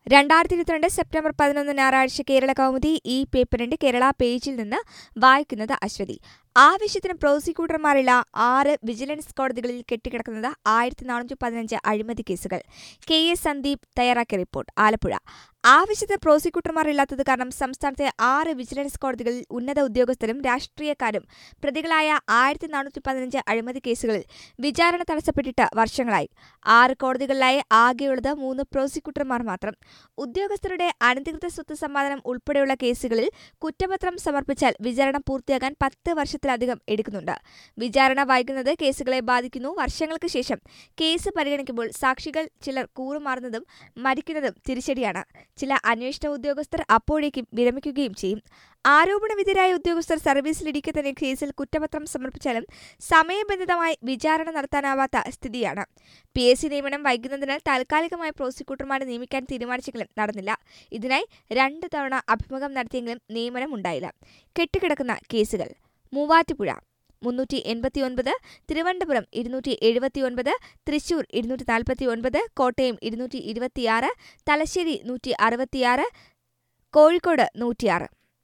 രണ്ടായിരത്തി ഇരുപത്തിരണ്ട് സെപ്റ്റംബർ പതിനൊന്ന് ഞായറാഴ്ച കേരള കൗമുദി ഈ പേപ്പറിന്റെ കേരള പേജിൽ നിന്ന് വായിക്കുന്നത് അശ്വതി ആവശ്യത്തിന് പ്രോസിക്യൂട്ടർമാരില്ല ആറ് വിജിലൻസ് കോടതികളിൽ കെട്ടിക്കിടക്കുന്നത് ആയിരത്തി നാനൂറ്റി പതിനഞ്ച് അഴിമതി കേസുകൾ കെ എസ് സന്ദീപ് തയ്യാറാക്കിയ റിപ്പോർട്ട് ആലപ്പുഴ ആവശ്യത്തിന് പ്രോസിക്യൂട്ടർമാരില്ലാത്തത് കാരണം സംസ്ഥാനത്തെ ആറ് വിജിലൻസ് കോടതികളിൽ ഉന്നത ഉദ്യോഗസ്ഥരും രാഷ്ട്രീയക്കാരും പ്രതികളായ ആയിരത്തി നാനൂറ്റി പതിനഞ്ച് അഴിമതി കേസുകളിൽ വിചാരണ തടസ്സപ്പെട്ടിട്ട് വർഷങ്ങളായി ആറ് കോടതികളിലായി ആകെയുള്ളത് മൂന്ന് പ്രോസിക്യൂട്ടർമാർ മാത്രം ഉദ്യോഗസ്ഥരുടെ അനധികൃത സ്വത്ത് സമ്പാദനം ഉൾപ്പെടെയുള്ള കേസുകളിൽ കുറ്റപത്രം സമർപ്പിച്ചാൽ വിചാരണ പൂർത്തിയാകാൻ പത്ത് വർഷത്തിലധികം എടുക്കുന്നുണ്ട് വിചാരണ വൈകുന്നത് കേസുകളെ ബാധിക്കുന്നു വർഷങ്ങൾക്ക് ശേഷം കേസ് പരിഗണിക്കുമ്പോൾ സാക്ഷികൾ ചിലർ കൂറുമാറുന്നതും മരിക്കുന്നതും തിരിച്ചടിയാണ് ചില അന്വേഷണ ഉദ്യോഗസ്ഥർ അപ്പോഴേക്കും വിരമിക്കുകയും ചെയ്യും ആരോപണവിധേയരായ ഉദ്യോഗസ്ഥർ സർവീസിലിരിക്കെ തന്നെ കേസിൽ കുറ്റപത്രം സമർപ്പിച്ചാലും സമയബന്ധിതമായി വിചാരണ നടത്താനാവാത്ത സ്ഥിതിയാണ് പി എസ് സി നിയമനം വൈകുന്നതിനാൽ താൽക്കാലികമായി പ്രോസിക്യൂട്ടർമാരെ നിയമിക്കാൻ തീരുമാനിച്ചെങ്കിലും നടന്നില്ല ഇതിനായി രണ്ട് തവണ അഭിമുഖം നടത്തിയെങ്കിലും നിയമനം ഉണ്ടായില്ല കെട്ടുകിടക്കുന്ന കേസുകൾ മൂവാറ്റുപുഴ മുന്നൂറ്റി എൺപത്തിയൊൻപത് തിരുവനന്തപുരം ഇരുന്നൂറ്റി എഴുപത്തിയൊൻപത് തൃശൂർ ഇരുന്നൂറ്റി നാൽപ്പത്തി ഒൻപത് കോട്ടയം ഇരുന്നൂറ്റി ഇരുപത്തിയാറ് തലശ്ശേരി നൂറ്റി അറുപത്തിയാറ് കോഴിക്കോട് നൂറ്റിയാറ്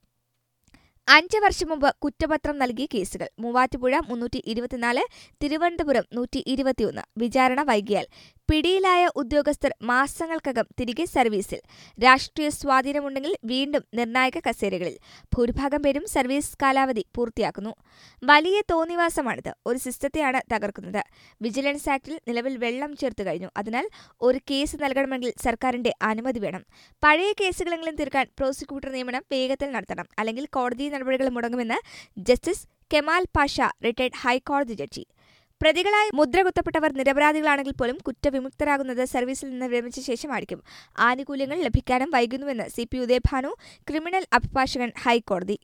അഞ്ച് വർഷം മുമ്പ് കുറ്റപത്രം നൽകിയ കേസുകൾ മൂവാറ്റുപുഴ മുന്നൂറ്റി ഇരുപത്തിനാല് തിരുവനന്തപുരം നൂറ്റി ഇരുപത്തിയൊന്ന് വിചാരണ വൈകിയാൽ പിടിയിലായ ഉദ്യോഗസ്ഥർ മാസങ്ങൾക്കകം തിരികെ സർവീസിൽ രാഷ്ട്രീയ സ്വാധീനമുണ്ടെങ്കിൽ വീണ്ടും നിർണായക കസേരകളിൽ ഭൂരിഭാഗം പേരും സർവീസ് കാലാവധി പൂർത്തിയാക്കുന്നു വലിയ തോന്നിവാസമാണിത് ഒരു സിസ്റ്റത്തെയാണ് തകർക്കുന്നത് വിജിലൻസ് ആക്ടിൽ നിലവിൽ വെള്ളം ചേർത്ത് കഴിഞ്ഞു അതിനാൽ ഒരു കേസ് നൽകണമെങ്കിൽ സർക്കാരിന്റെ അനുമതി വേണം പഴയ കേസുകളെങ്കിലും തീർക്കാൻ പ്രോസിക്യൂട്ടർ നിയമനം വേഗത്തിൽ നടത്തണം അല്ലെങ്കിൽ കോടതി നടപടികൾ മുടങ്ങുമെന്ന് ജസ്റ്റിസ് കെമാൽ പാഷ റിട്ടയർഡ് ഹൈക്കോടതി ജഡ്ജി പ്രതികളായി മുദ്ര കുത്തപ്പെട്ടവർ നിരപരാധികളാണെങ്കിൽ പോലും കുറ്റവിമുക്തരാകുന്നത് സർവീസിൽ നിന്ന് വിരമിച്ച ശേഷമായിരിക്കും ആനുകൂല്യങ്ങൾ ലഭിക്കാനും വൈകുന്നുവെന്ന് സി പി ഉദയഭാനു ക്രിമിനൽ അഭിഭാഷകൻ ഹൈക്കോടതി